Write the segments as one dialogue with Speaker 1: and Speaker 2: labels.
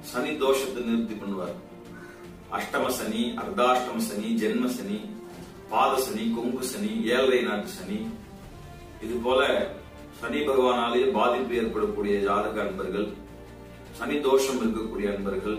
Speaker 1: சனி தோஷத்தை நிவர்த்தி பண்ணுவார் அஷ்டம சனி அர்த்தாஷ்டம சனி ஜென்ம சனி பாத சனி கொங்கு சனி ஏழரை நாட்டு சனி இது போல சனி பகவானாலே பாதிப்பு ஏற்படக்கூடிய ஜாதக அன்பர்கள் சனி தோஷம் இருக்கக்கூடிய அன்பர்கள்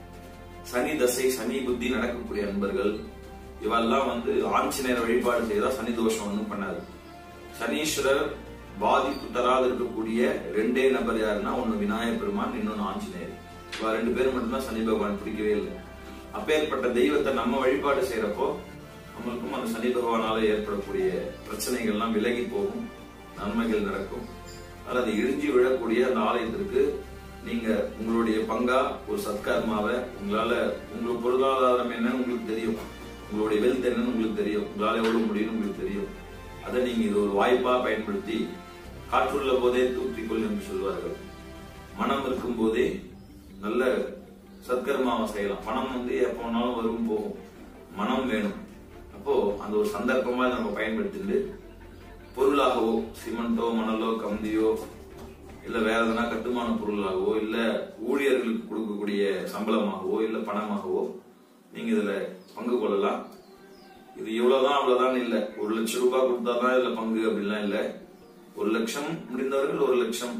Speaker 1: சனி தசை சனி புத்தி நடக்கக்கூடிய அன்பர்கள் இவெல்லாம் வந்து ஆஞ்சநேயர் வழிபாடு செய்தா சனி தோஷம் ஒன்றும் பண்ணாது சனீஸ்வரர் பாதிப்பு தராது இருக்கக்கூடிய ரெண்டே நபர் யாருன்னா ஒன்னு விநாயகர் பெருமான் இன்னொன்னு ஆஞ்சநேயர் இவ ரெண்டு பேரும் மட்டும்தான் சனி பகவான் பிடிக்கவே இல்லை அப்பேற்பட்ட தெய்வத்தை நம்ம வழிபாடு செய்யறப்போ நம்மளுக்கும் அந்த சனி பகவானால ஏற்படக்கூடிய பிரச்சனைகள்லாம் விலகி போகும் நன்மைகள் நடக்கும் அதனால அது இழிஞ்சி விழக்கூடிய அந்த ஆலயத்திற்கு நீங்க உங்களுடைய பங்கா ஒரு சத்கர்மாவை உங்களால உங்களுக்கு பொருளாதாரம் என்னன்னு உங்களுக்கு தெரியும் உங்களுடைய வெல்த் என்னன்னு உங்களுக்கு தெரியும் உங்களால எவ்வளவு முடியும்னு உங்களுக்கு தெரியும் அதை நீங்க இது ஒரு வாய்ப்பா பயன்படுத்தி காற்றுள்ள போதே தூற்றிக்கொள் என்று சொல்வார்கள் மனம் இருக்கும் போதே நல்ல சத்கர்மாவை செய்யலாம் பணம் வந்து எப்ப வேணாலும் வரும் போகும் மனம் வேணும் அப்போ அந்த ஒரு சந்தர்ப்பமா இதை நம்ம பயன்படுத்திட்டு பொருளாகவோ சிமெண்டோ மணலோ கம்பியோ இல்ல வேற எதனா கட்டுமான பொருளாகவோ இல்ல ஊழியர்களுக்கு கொடுக்கக்கூடிய சம்பளமாகவோ இல்ல பணமாகவோ நீங்க இதுல பங்கு கொள்ளலாம் இது இவ்வளவுதான் அவ்வளவுதான் இல்ல ஒரு லட்சம் ரூபாய் கொடுத்தாதான் இதுல பங்கு அப்படிலாம் இல்ல ஒரு லட்சம் முடிந்தவர்கள் ஒரு லட்சம்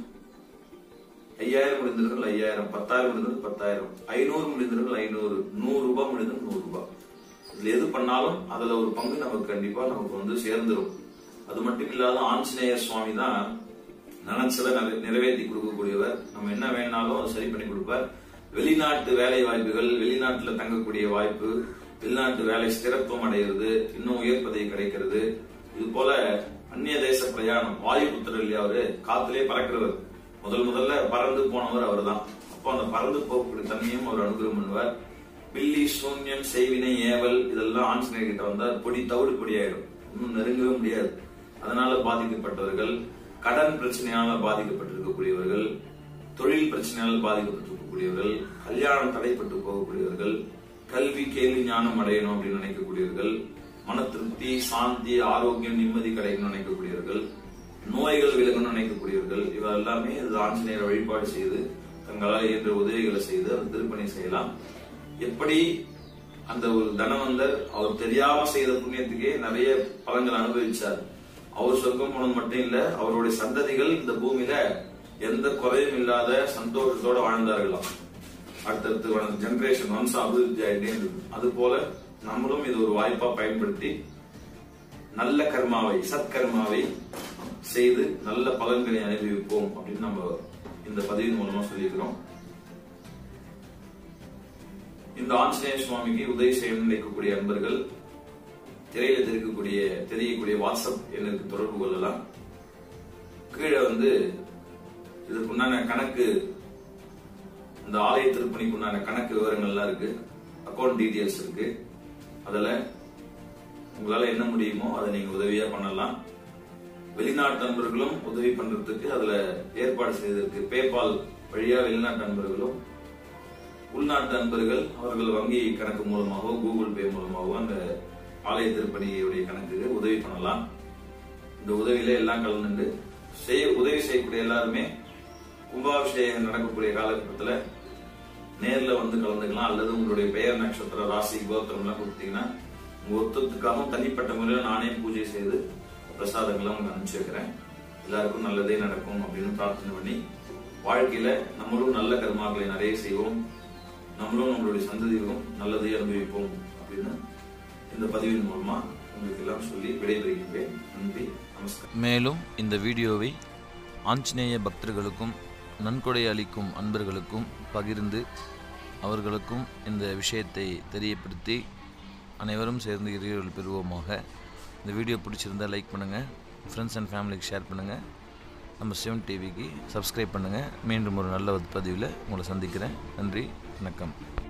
Speaker 1: ஐயாயிரம் முடிந்தவர்கள் ஐயாயிரம் பத்தாயிரம் முடிந்தவர்கள் பத்தாயிரம் ஐநூறு முடிந்தவர்கள் ஐநூறு நூறு ரூபாய் முடிந்தவர்கள் நூறு ரூபாய் இதுல எது பண்ணாலும் அதுல ஒரு பங்கு நமக்கு கண்டிப்பா நமக்கு வந்து சேர்ந்துரும் அது மட்டும் இல்லாத ஆஞ்சநேயர் சுவாமி தான் நினைச்சதை நிறைவே- நிறைவேற்றி கொடுக்கக்கூடியவர் நம்ம என்ன வேணாலும் அதை சரி பண்ணி கொடுப்பார் வெளிநாட்டு வேலை வாய்ப்புகள் வெளிநாட்டுல தங்கக்கூடிய வாய்ப்பு வெளிநாட்டு வேலை ஸ்திரத்துவம் அடைகிறது இன்னும் உயர் பதவி கிடைக்கிறது இது போல அந்நிய தேச பிரயாணம் வாயு புத்திரர் இல்லையா அவரு காத்திலே பறக்கிறவர் முதல் முதல்ல பறந்து போனவர் அவர்தான் அப்போ அந்த பறந்து போகக்கூடிய தன்மையும் அவர் அனுகிரகம் பண்ணுவார் பில்லி சூன்யம் செய்வினை ஏவல் இதெல்லாம் ஆஞ்சநேயர் கிட்ட வந்தா பொடி தவிடு பொடி ஆயிடும் இன்னும் நெருங்கவே முடியாது அதனால பாதிக்கப்பட்டவர்கள் கடன் பிரச்சனையால பாதிக்கப்பட்டிருக்கக்கூடியவர்கள் தொழில் பிரச்சனையால் பாதிக்கப்பட்டிருக்கக்கூடியவர்கள் கல்யாணம் தடைப்பட்டு போகக்கூடியவர்கள் கல்வி கேள்வி ஞானம் அடையணும் அப்படின்னு நினைக்கக்கூடியவர்கள் மன திருப்தி சாந்தி ஆரோக்கியம் நிம்மதி கிடைக்கணும்னு நினைக்கக்கூடியவர்கள் நோய்கள் விலகணும்னு நினைக்கக்கூடியவர்கள் இவர் எல்லாமே இது ஆஞ்சநேயர் வழிபாடு செய்து தங்களால் இயன்ற உதவிகளை செய்து அந்த திருப்பணி செய்யலாம் எப்படி அந்த ஒரு தனவந்தர் அவர் தெரியாம செய்த புண்ணியத்துக்கே நிறைய பலன்கள் அனுபவிச்சார் அவர் சொர்க்கம் போனது மட்டும் இல்ல அவருடைய சந்ததிகள் இந்த பூமியில எந்த குறையும் இல்லாத சந்தோஷத்தோட வாழ்ந்தார்களாம் அடுத்தடுத்து ஜெனரேஷன் வம்சம் அபிவிருத்தி ஆயிட்டே இருந்தது அது போல நம்மளும் இது ஒரு வாய்ப்பா பயன்படுத்தி நல்ல கர்மாவை சத்கர்மாவை செய்து நல்ல பலன்களை அனுபவிப்போம் அப்படின்னு நம்ம இந்த பதிவின் மூலமா சொல்லியிருக்கிறோம் இந்த ஆஞ்சநேய சுவாமிக்கு உதவி செய்ய நினைக்கக்கூடிய அன்பர்கள் திரையில தெரியக்கூடிய தெரியக்கூடிய வாட்ஸ்அப் எண்ணுக்கு தொடர்பு கொள்ளலாம் கீழே வந்து இதுக்குண்டான கணக்கு இந்த ஆலய திருப்பணிக்கு உண்டான கணக்கு விவரங்கள்லாம் இருக்கு அக்கௌண்ட் டீடைல்ஸ் இருக்கு அதுல உங்களால என்ன முடியுமோ அதை நீங்க உதவியா பண்ணலாம் வெளிநாட்டு நண்பர்களும் உதவி பண்றதுக்கு அதுல ஏற்பாடு செய்திருக்கு பேபால் வழியா வெளிநாட்டு நண்பர்களும் உள்நாட்டு நண்பர்கள் அவர்கள் வங்கி கணக்கு மூலமாகவோ கூகுள் பே மூலமாகவோ அந்த ஆலய திருப்பணியுடைய கணக்குக்கு உதவி பண்ணலாம் இந்த உதவியில எல்லாம் கலந்துண்டு செய்ய உதவி செய்யக்கூடிய எல்லாருமே கும்பாபிஷேகம் நடக்கக்கூடிய காலகட்டத்துல நேர்ல வந்து கலந்துக்கலாம் அல்லது உங்களுடைய பெயர் நட்சத்திர ராசி கோத்திரம் எல்லாம் கொடுத்தீங்கன்னா உங்க ஒத்தத்துக்காகவும் தனிப்பட்ட முறையில் நானே பூஜை செய்து பிரசாதங்களை உங்களுக்கு அனுப்பிச்சு வைக்கிறேன் எல்லாருக்கும் நல்லதே நடக்கும் அப்படின்னு பிரார்த்தனை பண்ணி வாழ்க்கையில நம்மளும் நல்ல கர்மாக்களை நிறைய செய்வோம் நம்மளும் நம்மளுடைய சந்ததிகளும் நல்லதை அனுபவிப்போம் அப்படின்னு இந்த பதிவின் மூலமா உங்களுக்கு எல்லாம் சொல்லி விடைபெறுகின்றேன் நன்றி நமஸ்காரம்
Speaker 2: மேலும் இந்த வீடியோவை ஆஞ்சநேய பக்தர்களுக்கும் நன்கொடை அளிக்கும் அன்பர்களுக்கும் பகிர்ந்து அவர்களுக்கும் இந்த விஷயத்தை தெரியப்படுத்தி அனைவரும் சேர்ந்து இறையொருள் பெறுவோமாக இந்த வீடியோ பிடிச்சிருந்தா லைக் பண்ணுங்கள் ஃப்ரெண்ட்ஸ் அண்ட் ஃபேமிலிக்கு ஷேர் பண்ணுங்கள் நம்ம சிவன் டிவிக்கு சப்ஸ்கிரைப் பண்ணுங்கள் மீண்டும் ஒரு நல்ல பதிவில் உங்களை சந்திக்கிறேன் நன்றி வணக்கம்